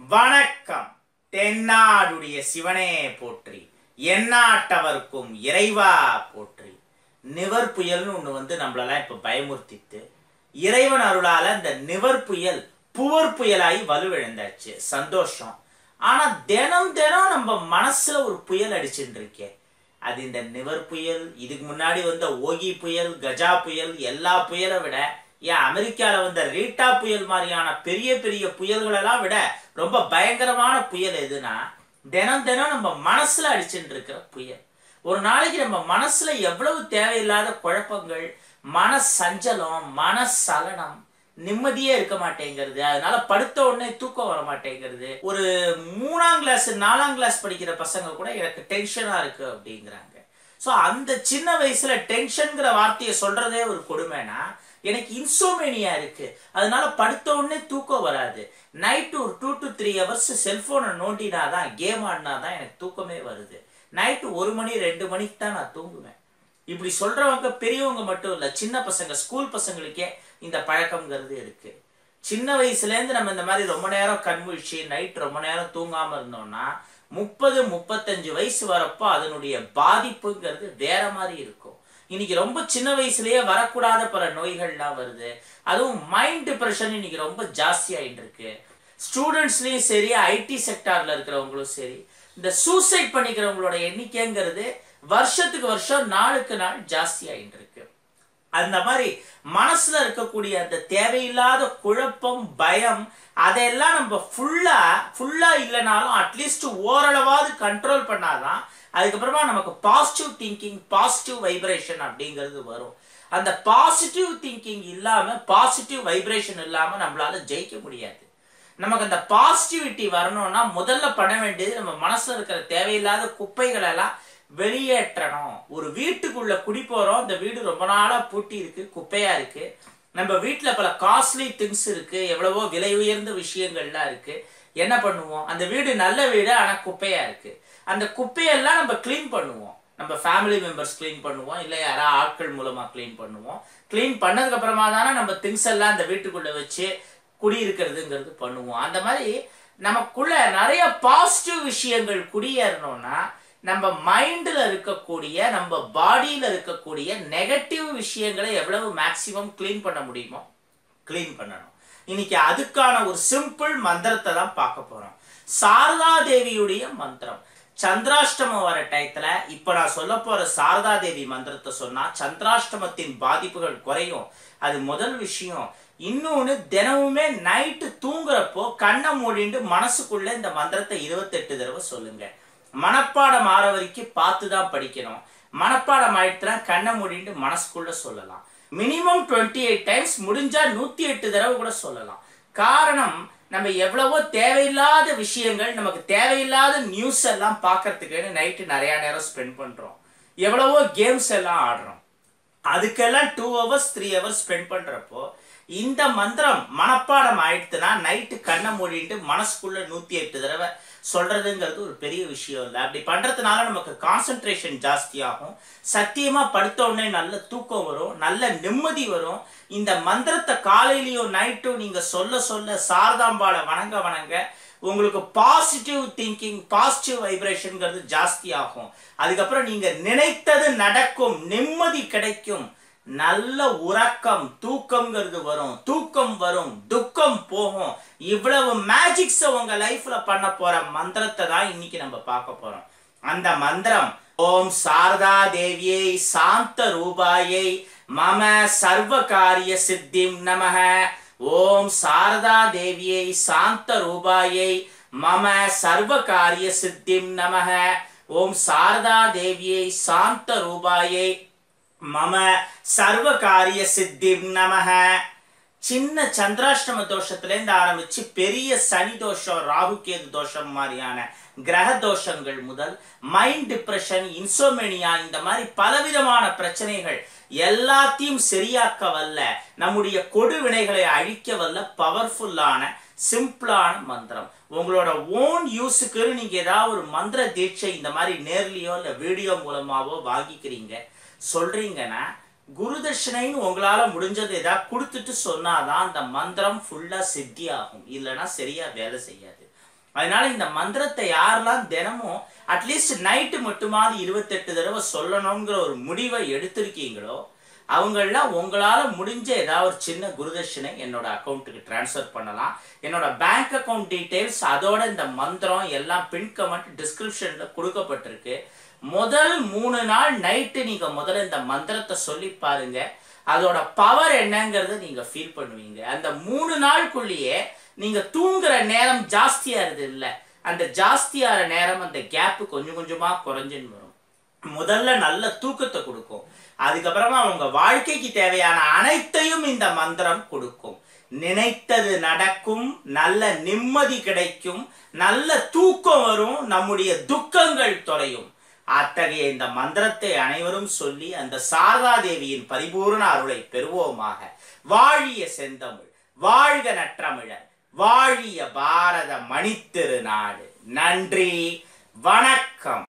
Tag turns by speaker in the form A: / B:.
A: வணக்கம் தென்னாடுடைய சிவனே போற்றி எந்நாட்டவர்க்கும் இறைவா போற்றி நிவர் புயல்னு ஒண்ணு வந்து நம்மளெல்லாம் இப்ப பயமுறுத்திட்டு இறைவன் அருளால இந்த நிவர் புயல் புவர் புயலாகி வலுவிழந்தாச்சு சந்தோஷம் ஆனா தினம் தினம் நம்ம மனசுல ஒரு புயல் அடிச்சுட்டு இருக்கே அது இந்த நிவர் புயல் இதுக்கு முன்னாடி வந்த ஓகி புயல் கஜா புயல் எல்லா புயலை விட ஏன் அமெரிக்கால வந்த ரீட்டா புயல் மாதிரியான பெரிய பெரிய புயல்களெல்லாம் விட ரொம்ப பயங்கரமான புயல் எதுனா தினம் தினம் நம்ம மனசுல அடிச்சுட்டு இருக்கிற புயல் ஒரு நாளைக்கு நம்ம மனசுல எவ்வளவு தேவையில்லாத குழப்பங்கள் மன சஞ்சலம் மன சலனம் நிம்மதியே இருக்க மாட்டேங்கிறது அதனால படுத்த உடனே தூக்கம் வர மாட்டேங்கிறது ஒரு மூணாம் கிளாஸ் நாலாம் கிளாஸ் படிக்கிற பசங்க கூட எனக்கு டென்ஷனா இருக்கு அப்படிங்கிறாங்க ஸோ அந்த சின்ன வயசுல டென்ஷன்ங்கிற வார்த்தையை சொல்றதே ஒரு கொடுமைனா எனக்கு இன்சோமேனியா இருக்கு அதனால படுத்த உடனே தூக்கம் வராது நைட்டு ஒரு டூ டு த்ரீ ஹவர்ஸ் செல்போனை நோண்டினாதான் கேம் ஆடினாதான் எனக்கு தூக்கமே வருது நைட்டு ஒரு மணி ரெண்டு மணிக்கு தான் நான் தூங்குவேன் இப்படி சொல்றவங்க பெரியவங்க மட்டும் இல்ல சின்ன பசங்க ஸ்கூல் பசங்களுக்கே இந்த பழக்கம்ங்கிறது இருக்கு சின்ன வயசுல இருந்து நம்ம இந்த மாதிரி ரொம்ப நேரம் கண்முழிச்சு நைட் ரொம்ப நேரம் தூங்காம இருந்தோம்னா முப்பது முப்பத்தஞ்சு வயசு வரப்போ அதனுடைய பாதிப்புங்கிறது வேற மாதிரி இருக்கும் இன்னைக்கு ரொம்ப சின்ன வயசுலயே வரக்கூடாத பல நோய்கள்லாம் வருது அதுவும் மைண்ட் டிப்ரெஷன் இன்னைக்கு ரொம்ப ஜாஸ்தி ஆயிட்டு இருக்கு ஸ்டூடெண்ட்ஸ்லயும் சரி ஐடி செக்டார்ல இருக்கிறவங்களும் சரி இந்த சூசைட் பண்ணிக்கிறவங்களோட எண்ணிக்கைங்கிறது வருஷத்துக்கு வருஷம் நாளுக்கு நாள் ஜாஸ்தி ஆயிட்டு இருக்கு அந்த மாதிரி மனசுல இருக்கக்கூடிய அந்த தேவையில்லாத குழப்பம் பயம் அதையெல்லாம் நம்ம ஃபுல்லா ஃபுல்லா இல்லைனாலும் அட்லீஸ்ட் ஓரளவாவது கண்ட்ரோல் பண்ணாதான் அதுக்கப்புறமா நமக்கு பாசிட்டிவ் திங்கிங் பாசிட்டிவ் வைப்ரேஷன் அப்படிங்கிறது வரும் அந்த பாசிட்டிவ் திங்கிங் இல்லாம பாசிட்டிவ் வைப்ரேஷன் இல்லாம நம்மளால ஜெயிக்க முடியாது நமக்கு அந்த பாசிட்டிவிட்டி வரணும்னா முதல்ல பண்ண வேண்டியது நம்ம மனசுல இருக்கிற தேவையில்லாத குப்பைகள் எல்லாம் வெளியேற்றணும் ஒரு வீட்டுக்குள்ள குடி போறோம் இந்த வீடு ரொம்ப நாளா பூட்டி இருக்கு குப்பையா இருக்கு நம்ம வீட்டுல பல காஸ்ட்லி திங்ஸ் இருக்கு எவ்வளவோ விலை உயர்ந்த விஷயங்கள்லாம் இருக்கு என்ன பண்ணுவோம் அந்த வீடு நல்ல வீடு ஆனா குப்பையா இருக்கு அந்த குப்பையெல்லாம் நம்ம க்ளீன் பண்ணுவோம் நம்ம ஃபேமிலி மெம்பர்ஸ் க்ளீன் பண்ணுவோம் இல்லை யாரா ஆட்கள் மூலமா க்ளீன் பண்ணுவோம் க்ளீன் பண்ணதுக்கு அப்புறமா தானே நம்ம திங்ஸ் எல்லாம் அந்த வீட்டுக்குள்ள வச்சு குடியிருக்கிறதுங்கிறது பண்ணுவோம் அந்த மாதிரி நமக்குள்ள நிறைய பாசிட்டிவ் விஷயங்கள் குடியேறணும்னா நம்ம மைண்டில் இருக்கக்கூடிய நம்ம பாடியில் இருக்கக்கூடிய நெகட்டிவ் விஷயங்களை எவ்வளவு மேக்சிமம் க்ளீன் பண்ண முடியுமோ க்ளீன் பண்ணணும் இன்னைக்கு அதுக்கான ஒரு சிம்பிள் மந்திரத்தை தான் பார்க்க போறோம் சாரதா தேவியுடைய மந்திரம் சந்திராஷ்டமம் வர டயத்துல இப்ப நான் சொல்ல போற சாரதா தேவி மந்திரத்தை சொன்னா சந்திராஷ்டமத்தின் பாதிப்புகள் குறையும் அது முதல் விஷயம் இன்னொன்னு தினமுமே நைட்டு தூங்குறப்போ கண்ணை மூடிண்டு மனசுக்குள்ள இந்த மந்திரத்தை இருபத்தெட்டு தடவை சொல்லுங்க மனப்பாடம் ஆற வரைக்கும் பார்த்து தான் படிக்கணும் மனப்பாடம் ஆயிட்டுனா கண்ணை மூடிட்டு மனசுக்குள்ள சொல்லலாம் மினிமம் டுவெண்ட்டி எயிட் டைம்ஸ் முடிஞ்சா நூத்தி எட்டு தடவை கூட சொல்லலாம் காரணம் நம்ம எவ்வளவோ தேவையில்லாத விஷயங்கள் நமக்கு தேவையில்லாத நியூஸ் எல்லாம் பார்க்கறதுக்குன்னு நைட்டு நிறைய நேரம் ஸ்பெண்ட் பண்றோம் எவ்வளவோ கேம்ஸ் எல்லாம் ஆடுறோம் அதுக்கெல்லாம் two hours three hours spend பண்றப்போ இந்த மந்திரம் மனப்பாடம் ஆயிடுத்துனா நைட்டு கண்ணை மூடிட்டு மனசுக்குள்ள நூத்தி எட்டு தடவை சொல்றதுங்கிறது ஒரு பெரிய விஷயம் இல்லை அப்படி பண்றதுனால நமக்கு கான்சென்ட்ரேஷன் ஜாஸ்தியாகும் சத்தியமா படுத்த உடனே நல்ல தூக்கம் வரும் நல்ல நிம்மதி வரும் இந்த மந்திரத்தை காலையிலயும் நைட்டும் நீங்க சொல்ல சொல்ல சாரதாம்பாளை வணங்க வணங்க உங்களுக்கு பாசிட்டிவ் திங்கிங் பாசிட்டிவ் வைப்ரேஷன்ங்கிறது ஜாஸ்தி ஆகும் அதுக்கப்புறம் நீங்க நினைத்தது நடக்கும் நிம்மதி கிடைக்கும் நல்ல உறக்கம் தூக்கம்ங்கிறது வரும் தூக்கம் வரும் துக்கம் போகும் இவ்வளவு மேஜிக்ஸ் உங்க லைஃப்ல பண்ண போற மந்திரத்தை தான் இன்னைக்கு நம்ம பார்க்க போறோம் அந்த மந்திரம் ஓம் சாரதா தேவியை சாந்த ரூபாயை மம சர்வ காரிய சித்திம் நமக ஓம் சாரதா தேவியை சாந்த ரூபாயை மம சர்வ காரிய சித்திம் நமக ஓம் சாரதா தேவியை சாந்த ரூபாயை மம சர்வ காரிய சித்திம் நமக சின்ன சந்திராஷ்டம தோஷத்திலேருந்து ஆரம்பிச்சு பெரிய சனி தோஷம் ராகுகேது தோஷம் மாதிரியான கிரக தோஷங்கள் முதல் மைண்ட் டிப்ரெஷன் இன்சோமேனியா இந்த மாதிரி பலவிதமான பிரச்சனைகள் எல்லாத்தையும் சரியாக்க வல்ல நம்முடைய கொடுவினைகளை அழிக்க வல்ல பவர்ஃபுல்லான சிம்பிளான மந்திரம் உங்களோட ஓன் யூஸுக்கு நீங்க ஏதாவது ஒரு மந்திர தீட்சை இந்த மாதிரி நேர்லயோ இல்ல வீடியோ மூலமாவோ வாங்கிக்கிறீங்க சொல்றீங்கன்னா குரு தட்சிணைன்னு உங்களால முடிஞ்சது ஏதாவது கொடுத்துட்டு சொன்னாதான் அந்த மந்திரம் ஃபுல்லா சித்தி ஆகும் இல்லைன்னா சரியா வேலை செய்யாது அதனால இந்த மந்திரத்தை யாரெல்லாம் தினமும் அட்லீஸ்ட் நைட்டு மட்டுமாவது இருபத்தெட்டு தடவை சொல்லணுங்கிற ஒரு முடிவை எடுத்திருக்கீங்களோ அவங்கெல்லாம் உங்களால முடிஞ்ச ஏதாவது ஒரு சின்ன குருதட்சணை என்னோட அக்கௌண்ட்டுக்கு ட்ரான்ஸ்ஃபர் பண்ணலாம் என்னோட பேங்க் அக்கவுண்ட் டீடைல்ஸ் அதோட இந்த மந்திரம் எல்லாம் பின் கமெண்ட் டிஸ்கிரிப்ஷன்ல கொடுக்கப்பட்டிருக்கு முதல் மூணு நாள் நைட்டு நீங்க முதல்ல இந்த மந்திரத்தை சொல்லி பாருங்க அதோட பவர் என்னங்கிறத நீங்க ஃபீல் பண்ணுவீங்க அந்த மூணு நாளுக்குள்ளேயே நீங்க தூங்குற நேரம் ஜாஸ்தியா இருது இல்ல அந்த ஜாஸ்தியாகிற நேரம் அந்த கேப்பு கொஞ்சம் கொஞ்சமா குறைஞ்சுன்னு வரும் முதல்ல நல்ல தூக்கத்தை கொடுக்கும் அதுக்கப்புறமா உங்க வாழ்க்கைக்கு தேவையான அனைத்தையும் இந்த மந்திரம் கொடுக்கும் நினைத்தது நடக்கும் நல்ல நிம்மதி கிடைக்கும் நல்ல தூக்கம் வரும் நம்முடைய துக்கங்கள் தொலையும் அத்தகைய இந்த மந்திரத்தை அனைவரும் சொல்லி அந்த சாரதா தேவியின் பரிபூர்ண அருளை பெறுவோமாக வாழிய செந்தமிழ் வாழ்க நற்றமிழர் வாழிய பாரத மணித்திருநாடு நன்றி வணக்கம்